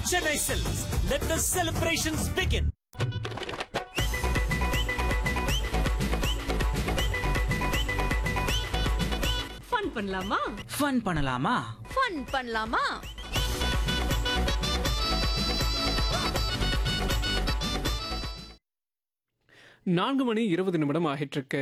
Chennai Silks. Let the celebrations begin. Fun பண்ணலாமா fun பண்ணலாமா fun பண்ணலாமா நான்கு மணி இருபது நிமிடம் ஆகிட்டிருக்கு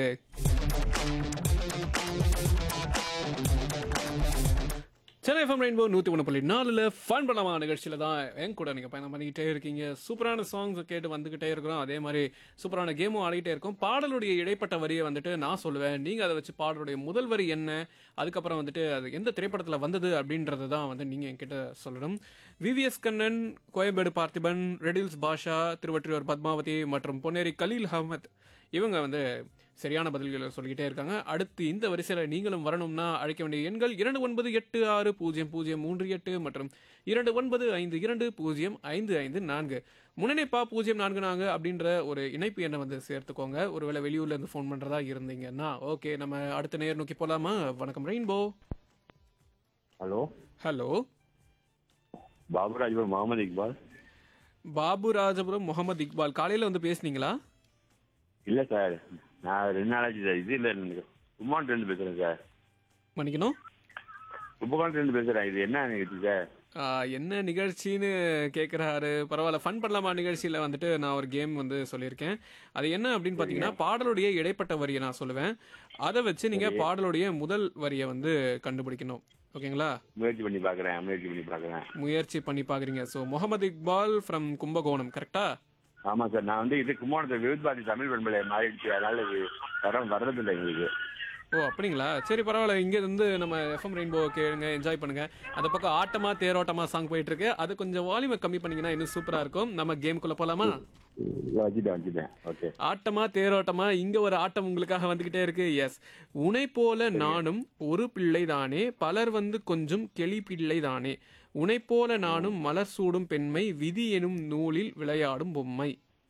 சென்னை எஃப்எம் ரெயின்போ நூற்றி ஒன்று புள்ளி நாலில் ஃபன் பண்ணலாமா நிகழ்ச்சியில் தான் என் கூட நீங்கள் பயணம் பண்ணிக்கிட்டே இருக்கீங்க சூப்பரான சாங்ஸ் கேட்டு வந்துக்கிட்டே இருக்கிறோம் அதே மாதிரி சூப்பரான கேமும் ஆடிக்கிட்டே இருக்கும் பாடலுடைய இடைப்பட்ட வரியை வந்துட்டு நான் சொல்லுவேன் நீங்கள் அதை வச்சு பாடலுடைய முதல் வரி என்ன அதுக்கப்புறம் வந்துட்டு அது எந்த திரைப்படத்தில் வந்தது அப்படின்றது தான் வந்து நீங்கள் என்கிட்ட சொல்லணும் விவிஎஸ் கண்ணன் கோயம்பேடு பார்த்திபன் ரெடில்ஸ் பாஷா திருவற்றியூர் பத்மாவதி மற்றும் பொன்னேரி கலீல் அஹமத் இவங்க வந்து சரியான பதில்களை சொல்லிக்கிட்டே இருக்காங்க அடுத்து இந்த வரிசையில் நீங்களும் வரணும்னா அழைக்க வேண்டிய எண்கள் இரண்டு ஒன்பது எட்டு ஆறு பூஜ்ஜியம் பூஜ்ஜியம் மூன்று எட்டு மற்றும் இரண்டு ஒன்பது ஐந்து இரண்டு பூஜ்ஜியம் ஐந்து ஐந்து நான்கு முன்னணிப்பா பூஜ்ஜியம் நான்கு நான்கு அப்படின்ற ஒரு இணைப்பு எண்ணை வந்து சேர்த்துக்கோங்க ஒருவேளை வெளியூர்ல இருந்து ஃபோன் பண்றதா இருந்தீங்கன்னா ஓகே நம்ம அடுத்த நேர் நோக்கி போலாமா வணக்கம் Rainbow hello hello Baburajapuram Mohammed Iqbal Babu Rajapuram Mohammed Iqbal காலையில வந்து பேசுனீங்களா இல்ல சார் நான் ரெண்டு நாளாச்சு சார் இது இல்ல கும்மாண்ட்ல இருந்து பேசுறேன் சார் மன்னிக்கணும் கும்பகோணத்துல இருந்து பேசுறேன் இது என்ன நிகழ்ச்சி சார் ஆ, என்ன நிகழ்ச்சின்னு கேட்குறாரு பரவாயில்ல ஃபன் பண்ணலாமா நிகழ்ச்சியில் வந்துட்டு நான் ஒரு கேம் வந்து சொல்லியிருக்கேன் அது என்ன அப்படின்னு பார்த்தீங்கன்னா பாடலுடைய இடைப்பட்ட வரியை நான் சொல்லுவேன் அதை வச்சு நீங்கள் பாடலுடைய முதல் வரியை வந்து கண்டுபிடிக்கணும் ஓகேங்களா முயற்சி பண்ணி பாக்குறேன் முயற்சி பண்ணி பாக்குறேன் முயற்சி பண்ணி பார்க்குறீங்க ஸோ முகமது இக்பால் ஃப்ரம் கும்பகோணம் கரெக்டா ஆமா சார் நான் வந்து இது கும்பகோணத்தை விருதுபாதி தமிழ் பண்பலை மாறிடுச்சு அதனால இது வர வர்றதில்லை எங்களுக்கு ஓ அப்படிங்களா சரி பரவாயில்ல இங்கே இருந்து நம்ம எஃப்எம் ரெயின்போ கேளுங்க என்ஜாய் பண்ணுங்க அந்த பக்கம் ஆட்டமா தேரோட்டமா சாங் போயிட்டு இருக்கு அது கொஞ்சம் வால்யூமை கம்மி பண்ணீங்கன்னா இன்னும் சூப்பரா இருக்கும் நம்ம கேமுக்குள்ள போலாமா வச்சுட்டேன் வச்சுட்டேன் ஓகே ஆட்டமா தேரோட்டமா இங்க ஒரு ஆட்டம் உங்களுக்காக வந்துகிட்டே இருக்கு எஸ் உனை போல நானும் ஒரு பிள்ளை தானே பலர் வந்து கொஞ்சம் கெளி பிள்ளை தானே உனை போல நானும் மலர் சூடும் பெண்மை விதி எனும் நூலில் விளையாடும் பொம்மை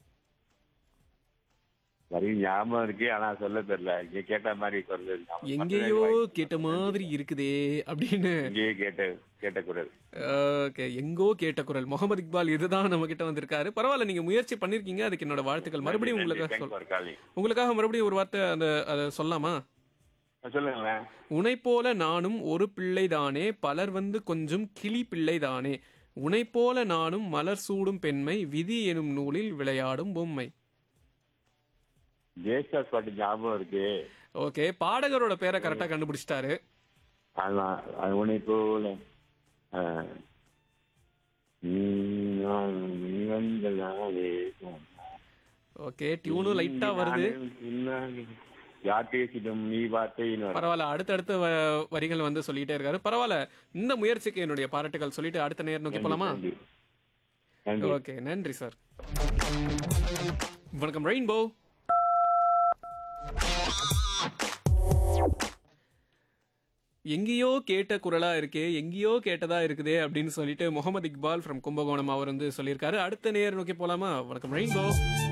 வரி ஞாபகம் இருக்கு ஆனா சொல்ல தெரியல இங்க கேட்ட மாதிரி சொல்ல எங்கேயோ கேட்ட மாதிரி இருக்குதே அப்படின்னு இங்கேயே கேட்ட கேட்ட குரல் ஓகே எங்கோ கேட்ட குரல் முகமது இக்பால் இதுதான் நம்ம கிட்ட வந்திருக்காரு பரவாயில்ல நீங்க முயற்சி பண்ணிருக்கீங்க அதுக்கு என்னோட வாழ்த்துக்கள் மறுபடியும் உங்களுக்கு சொல் ஒரு காலி உங்களுக்காக மறுபடியும் ஒரு வார்த்தை அந்த அதை சொல்லலாமா சொல்லுங்களேன் உனை போல நானும் ஒரு பிள்ளைதானே பலர் வந்து கொஞ்சம் கிளி பிள்ளைதானே உனை போல நானும் மலர் சூடும் பெண்மை விதி எனும் நூலில் விளையாடும் பொம்மை ஜேசாஸ் பாட்டு ஞாபகம் இருக்கு ஓகே பாடகரோட பேரை கரெக்டா கண்டுபிடிச்சிட்டாரு அதான் அது உன்னை போல ஆஹ், நீ- நீ வந்த நாளே ஓகே டியூனும் லைட்டா வருது பின்னாடி யார் பேசிடும் நீ வார்த்தைன்னு வரும். பரவாயில்ல அடுத்தடுத்த வ- வரிகள் வந்து சொல்லிட்டே இருக்காரு பரவாயில்ல இந்த முயற்சிக்கு என்னுடைய பாராட்டுகள் சொல்லிட்டு அடுத்த நேர் நோக்கி போலாமா நன்றி. நன்றி ஓகே நன்றி சார் வணக்கம் ரெயின்போ எங்கேயோ கேட்ட குரலா இருக்கே எங்கேயோ கேட்டதா இருக்குதே அப்படின்னு சொல்லிட்டு முகமது இக்பால் ஃப்ரம் கும்பகோணம் அவர் வந்து சொல்லியிருக்காரு அடுத்த நேர் நோக்கி போலாமா வணக்கம் ரெயின்போ